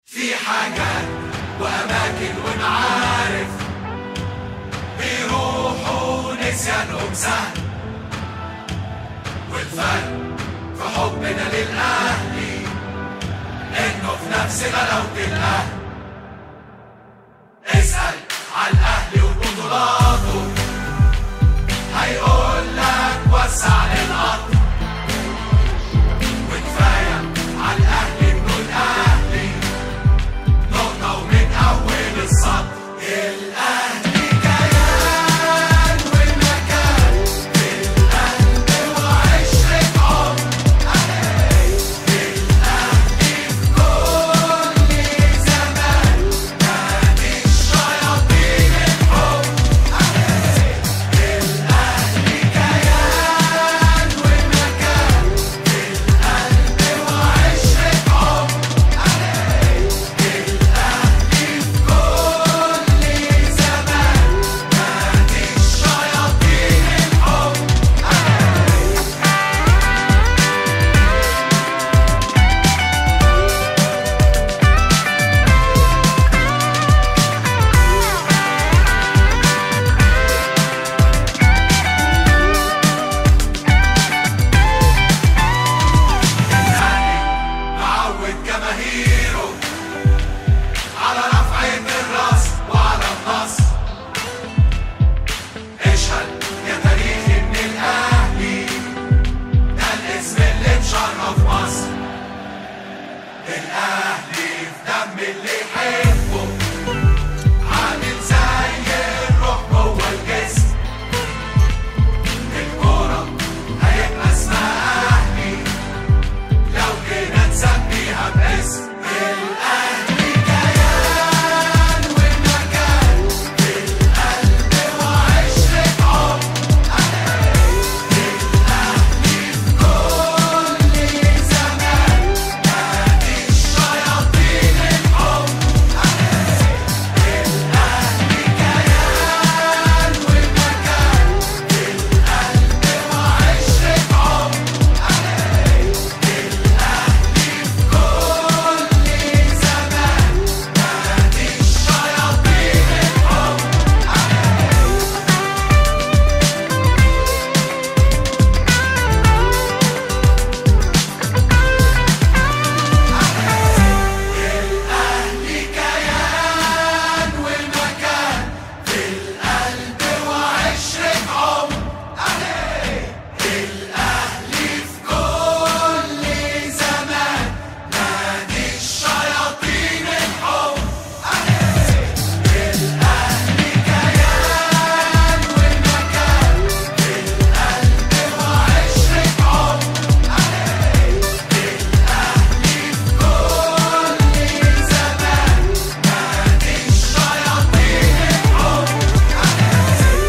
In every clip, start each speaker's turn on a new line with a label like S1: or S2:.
S1: في حاجات وأماكن ونعارف بيروحوا نسيانهم سهل والفرق في حبنا للأهلي إنه في نفس غلاوة الأهل اسأل على الأهلي وبطولاته هيقول لك وسع للأرض وكفاية على الأهلي بنقول أهلي نقطة ومن أول السطر الأهلي كيان ومكان في القلب وعشرة عمر الأهلي في كل زمان نادي الشياطين الحب الأهلي كيان ومكان في القلب وعشرة عمر الأهلي في كل زمان نادي الشياطين الحب الأهلي معود جماهيره على رفعة الراس وعلى النصر اشهد يا تاريخي من الأهلي ده الاسم اللي مشرف مصر الأهلي في دم اللي يحبه عامل زي الروح جوه الجسم الكورة هيبقى اسمها أهلي لو جينا نسميها باسم الأهلي كيان ومكان في القلب وعشرة عمر الأهلي في كل زمان نادي الشياطين الحب الأهلي كيان ومكان في القلب وعشرة عمر الأهلي في كل زمان نادي الشياطين الحب الأهلي كيان ومكان في القلب وعشرة عمر الأهلي في كل زمان نادي الشياطين الحب الأهلي كيان ومكان في القلب وعشرة عمر الأهلي في كل زمان نادي الشياطين الحب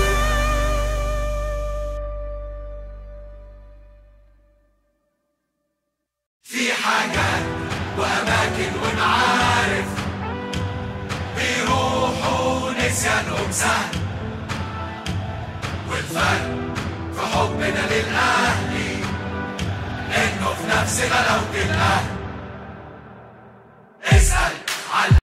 S1: في حاجات وأماكن ونعارف بيروحوا نسيانهم سهل والفرق في حبنا للأهلي إنه في نفس غلاوة الأهل اسأل